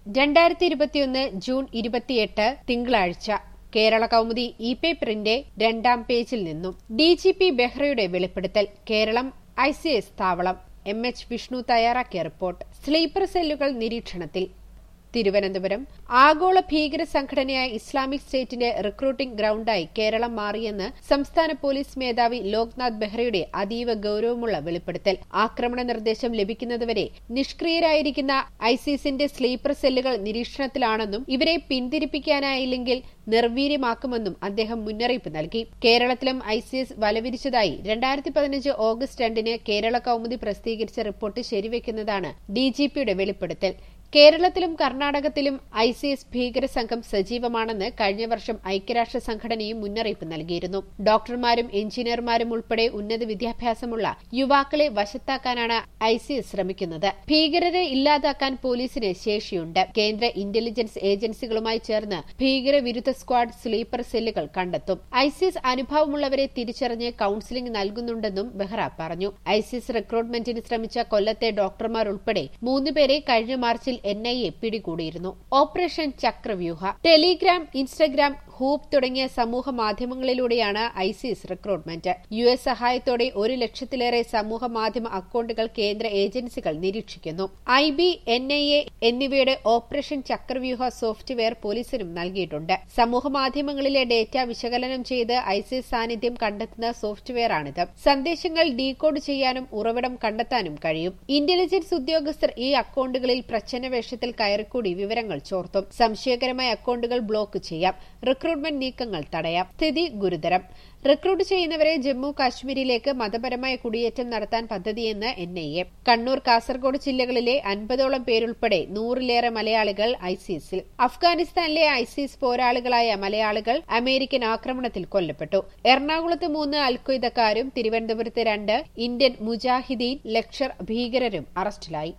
രണ്ടായിരത്തി ഇരുപത്തിയൊന്ന് ജൂൺ ഇരുപത്തിയെട്ട് തിങ്കളാഴ്ച കേരള കൗമുദി ഇ പേപ്പറിന്റെ രണ്ടാം പേജിൽ നിന്നും ഡി ജി പി ബെഹ്റയുടെ വെളിപ്പെടുത്തൽ കേരളം ഐ സി എസ് താവളം എം എച്ച് വിഷ്ണു തയ്യാറാക്കിയ റിപ്പോർട്ട് സ്ലീപ്പർ സെല്ലുകൾ നിരീക്ഷണത്തിൽ തിരുവനന്തപുരം ആഗോള ഭീകര സംഘടനയായ ഇസ്ലാമിക് സ്റ്റേറ്റിന്റെ റിക്രൂട്ടിംഗ് ഗ്രൌണ്ടായി കേരളം മാറിയെന്ന് സംസ്ഥാന പോലീസ് മേധാവി ലോക്നാഥ് ബെഹ്റയുടെ അതീവ ഗൌരവമുള്ള വെളിപ്പെടുത്തൽ ആക്രമണ നിർദ്ദേശം ലഭിക്കുന്നതുവരെ നിഷ്ക്രിയരായിരിക്കുന്ന ഐസിസിന്റെ സ്ലീപ്പർ സെല്ലുകൾ നിരീക്ഷണത്തിലാണെന്നും ഇവരെ പിന്തിരിപ്പിക്കാനായില്ലെങ്കിൽ നിർവീര്യമാക്കുമെന്നും അദ്ദേഹം മുന്നറിയിപ്പ് നൽകി കേരളത്തിലും ഐസിഎസ് വലവിരിച്ചതായി രണ്ടായിരത്തി പതിനഞ്ച് ഓഗസ്റ്റ് രണ്ടിന് കേരള കൌമുദി പ്രസിദ്ധീകരിച്ച റിപ്പോർട്ട് ശരിവെക്കുന്നതാണ് ഡിജിപിയുടെ വെളിപ്പെടുത്തൽ കേരളത്തിലും കർണാടകത്തിലും ഐസിഎസ് ഭീകര സംഘം സജീവമാണെന്ന് കഴിഞ്ഞ വർഷം ഐക്യരാഷ്ട്ര സംഘടനയും മുന്നറിയിപ്പ് നൽകിയിരുന്നു ഡോക്ടർമാരും എഞ്ചിനീയർമാരും ഉൾപ്പെടെ ഉന്നത വിദ്യാഭ്യാസമുള്ള യുവാക്കളെ വശത്താക്കാനാണ് ഐസിഎസ് ശ്രമിക്കുന്നത് ഭീകരരെ ഇല്ലാതാക്കാൻ പോലീസിന് ശേഷിയുണ്ട് കേന്ദ്ര ഇന്റലിജൻസ് ഏജൻസികളുമായി ചേർന്ന് ഭീകരവിരുദ്ധ സ്ക്വാഡ് സ്ലീപ്പർ സെല്ലുകൾ കണ്ടെത്തും ഐസിഎസ് അനുഭവമുള്ളവരെ തിരിച്ചറിഞ്ഞ് കൌൺസിലിംഗ് നൽകുന്നുണ്ടെന്നും ബെഹ്റ പറഞ്ഞു ഐസിഎസ് റിക്രൂട്ട്മെന്റിന് ശ്രമിച്ച കൊല്ലത്തെ ഡോക്ടർമാർ ഉൾപ്പെടെ മൂന്നുപേരെ കഴിഞ്ഞ മാർച്ചിൽ എൻ ഐ എ പിടികൂടിയിരുന്നു ഓപ്പറേഷൻ ചക്രവ്യൂഹ ടെലിഗ്രാം ഇൻസ്റ്റഗ്രാം ഹൂപ്പ് തുടങ്ങിയ സമൂഹ മാധ്യമങ്ങളിലൂടെയാണ് ഐസിസ് റിക്രൂട്ട്മെന്റ് യു എസ് സഹായത്തോടെ ഒരു ലക്ഷത്തിലേറെ സമൂഹ മാധ്യമ അക്കൌണ്ടുകൾ കേന്ദ്ര ഏജൻസികൾ നിരീക്ഷിക്കുന്നു I B N I A എന്നിവയുടെ ഓപ്പറേഷൻ ചക്രവ്യൂഹ സോഫ്റ്റ്വെയർ പോലീസിനും നൽകിയിട്ടുണ്ട് സമൂഹ മാധ്യമങ്ങളിലെ ഡേറ്റ വിശകലനം ചെയ്ത് ഐസിസ് സാന്നിധ്യം കണ്ടെത്തുന്ന സോഫ്റ്റ്വെയറാണിത് സന്ദേശങ്ങൾ ഡീകോഡ് ചെയ്യാനും ഉറവിടം കണ്ടെത്താനും കഴിയും ഇന്റലിജൻസ് ഉദ്യോഗസ്ഥർ ഈ അക്കൌണ്ടുകളിൽ പ്രച്ഛന്ന വേഷത്തിൽ കയറിക്കൂടി വിവരങ്ങൾ ചോർത്തും സംശയകരമായ അക്കൌണ്ടുകൾ ബ്ലോക്ക് ചെയ്യാം റിക്രൂട്ട്മെന്റ് നീക്കങ്ങൾ തടയാം സ്ഥിതി ഗുരുതരം റിക്രൂട്ട് ചെയ്യുന്നവരെ ജമ്മു കാശ്മീരിലേക്ക് മതപരമായ കുടിയേറ്റം നടത്താൻ പദ്ധതിയെന്ന് N I A Kannur Kasaragod ജില്ലകളിലെ അൻപതോളം പേരുൾപ്പെടെ നൂറിലേറെ മലയാളികൾ ഐസിസിൽ അഫ്ഗാനിസ്ഥാനിലെ ഐസിസ് പോരാളികളായ മലയാളികൾ അമേരിക്കൻ ആക്രമണത്തിൽ കൊല്ലപ്പെട്ടു എറണാകുളത്ത് മൂന്ന് അൽഖ്വയ്ദക്കാരും തിരുവനന്തപുരത്ത് രണ്ട് ഇന്ത്യൻ മുജാഹിദീൻ ലക്ഷർ ഭീകരരും അറസ്റ്റിലായി